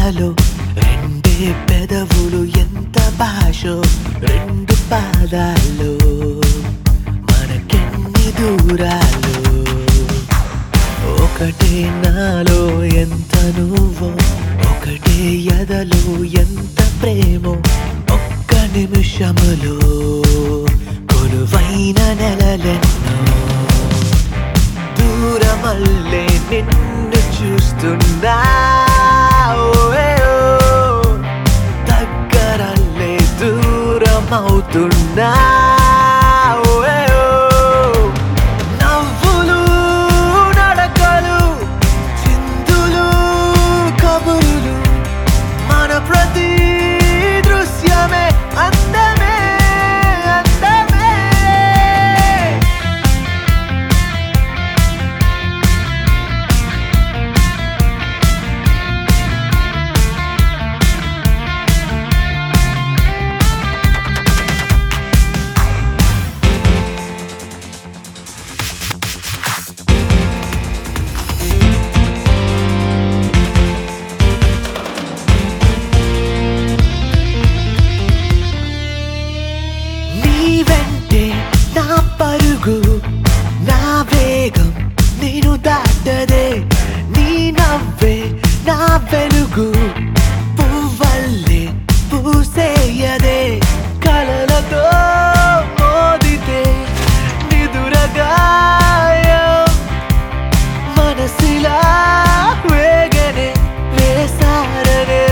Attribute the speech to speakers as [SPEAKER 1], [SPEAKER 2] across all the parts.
[SPEAKER 1] కలలో రెండే పెదవులు ఎంత భాషో రెండు పాదాల్లో మనకెన్ని దూరాలు ఒకటే నాలో ఎంత నువ్వో ఒకటే ఎదలో ఎంత ప్రేమో ఒక్క నిమిషములో కొలువైన నెలలెన్నో దూరమల్లే నిన్ను చూస్తున్నా ఓయేయో. దగ్గరల్లే దూరమవుతున్నా ఓయేయో. నవ్వులు నడకలు చిందులు కబురులు మన ప్రతి దృశ్యమే అందమే అందమే నీ వెంటే నా పరుగు నా వేగం నేను దాటదే నీ నవ్వే నా వెలుగు పువ్వల్లే పూసేయదే కలలతో మోదితే నిదురగాయం మనసిలా వేగనే వేసారనే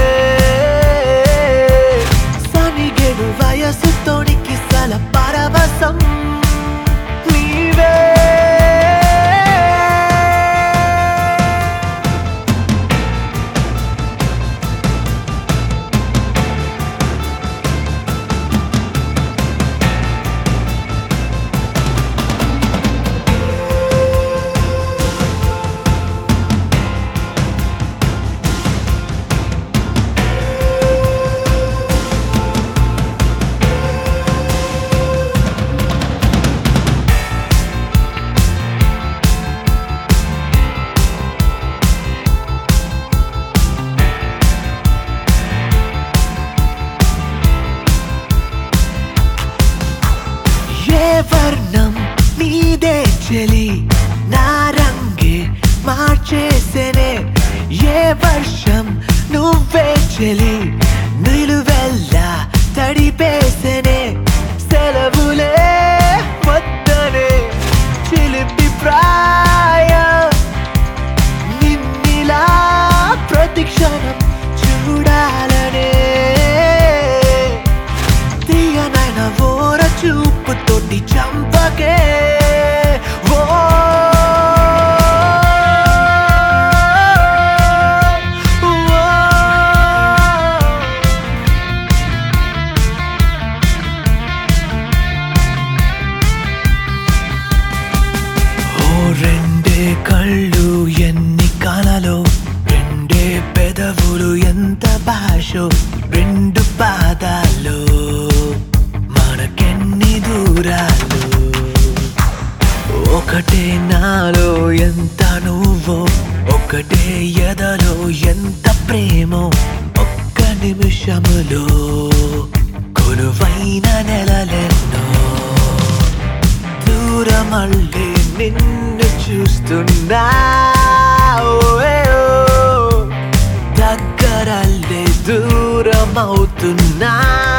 [SPEAKER 1] సనిగెను వయసు తోడికి సల పరవశం నీవే ఏ వర్ణం నీదే చెలి నా రంగే మార్చేసేనే ఏ వర్షం నువ్వే చెలి నిలువెల్లా తడిపేసేనే సెలవులే వద్దనే చిలిపి ప్రాయం నిన్నిలా ప్రతిక్షణం చూడాలనే తీయనైన ఓర చూపుతోటి చంపకే ఓ ఓ. ఓ రెండే కళ్ళు ఎన్ని కలలో రెండే పెదవులు ఎంత భాషో రెండు పాదాలు మనకెన్ని దూరాలు ఒకటే నాలో ఎంత నువ్వో ఒకటే ఎదలో ఎంత ప్రేమో ఒక్క నిమిషములో కొలువైన నెలలెన్నో దూరమళ్ళీ నిన్ను చూస్తున్నా ఓయేయో. దగ్గరల్లే దూరమవుతున్నా